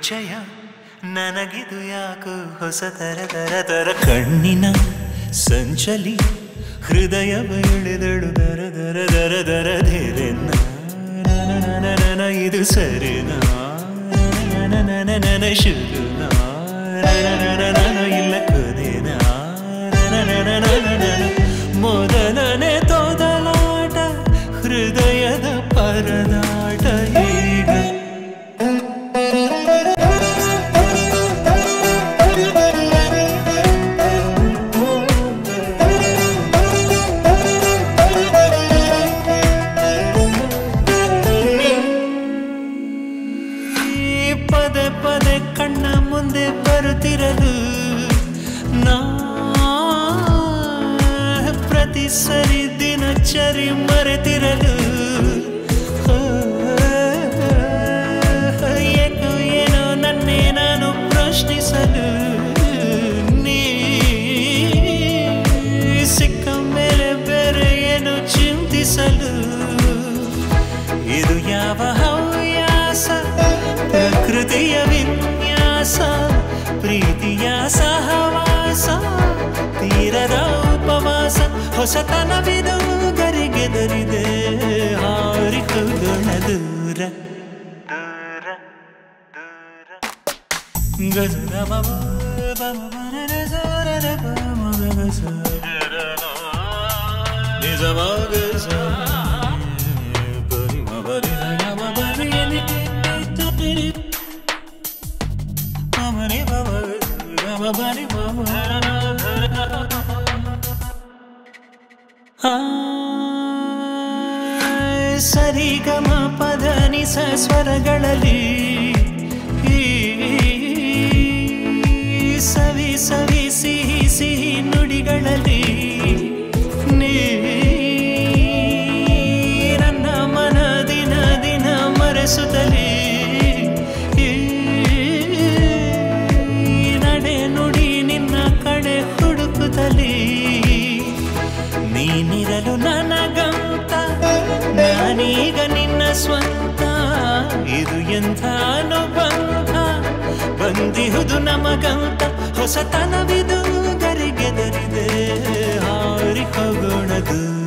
ಪರಿಚಯ ನನಗಿದು ಯಾಕೋ ಹೊಸ ತರ ತರ ತರ ಕಣ್ಣಿನ ಸಂಚಲಿ ಹೃದಯವ ಎಳೆದಳು ದರ ದರ ದರ ದರ ಧೀರೆನ್ನ ನನ ಇದು ಸರಿನಾ ನನ ನನ ನನ ಶುರುನಾ ನನ ನನ ಇಲ್ಲ ಕೊನೆನಾ ನನ ನನ ನನ ಮೊದಲನೇ ತೊದಲಾಟ ಹೃದಯದ ಪರದಾಟ ಈಗ ಈ ಪದೇ ಪದೇ ಕಣ್ಣ ಮುಂದೆ ಬರುತ್ತಿರಲು ನಾ ಪ್ರತಿ ಸರಿ ದಿನಚರಿ ಮರೆತಿರಲು ಆ, ಏಕೋ ಏನೋ ನನ್ನೇ ನಾನು ಪ್ರಶ್ನಿಸಲು ನೀ ಸಿಕ್ಕ ಮೇಲೆ ಬೇರೆ ಏನು ಚಿಂತಿಸಲು ಇದು ಯಾವ ಹವ್ಯಾಸ ಪ್ರಕೃತಿಯ ವಿನ್ಯಾಸ ಪ್ರೀತಿಯ ಸಹವಾಸ ತೀರದ ಉಪವಾಸ ಹೊಸತನವಿದು ಗರಿಗೆದರಿದೆ ಹಾರಿ ಹೋಗೋಣ ದೂರ ದೂರ ದೂರ ಗಜರ ಬಮ ಬಮ ಬರರ ಸರರ ಬಮ ಗಗ ಸರರ ನಿಜ ಮಗ ಸ ಬರಿ ಮ ಬರಿ ಸ ಗ ಮ ಬರಿ ಎಲಿ ಟಿ ಟಿ ಟಿ ಮ ಮ ರಿ ಮ ಮ ಗ ಮ ಬರಿ ಮ ಮ ಆ ಸರಿ ಗಮ ಪದ ನಿಸ ಸ್ವರಗಳಲ್ಲಿ ಈ ಸವಿ ಸವಿ ಸಿಹಿ ಸಿಹಿ ನುಡಿಗಳಲ್ಲಿ ನೀ ನನ್ನ ಮನ ದಿನ ದಿನ ಮರೆಸುತ್ತಲೇ ಈ ನಡೆ ನುಡಿ ನಿನ್ನ ಕಡೆ ಹುಡುಕುತ್ತಲೇ ನೀನಿರಲು ನನಗಂತ ನಾನೀಗ ನಿನ್ನ ಸ್ವಂತ ಇದು ಎಂಥ ಅನುಬಂಧ ಬಂದಿಹುದು ನಮಗಂತ ಹೊಸತನವಿದು ಗರಿಗೆದರಿದೆ ಹಾರಿ ಹೋಗೋಣ ದೂರ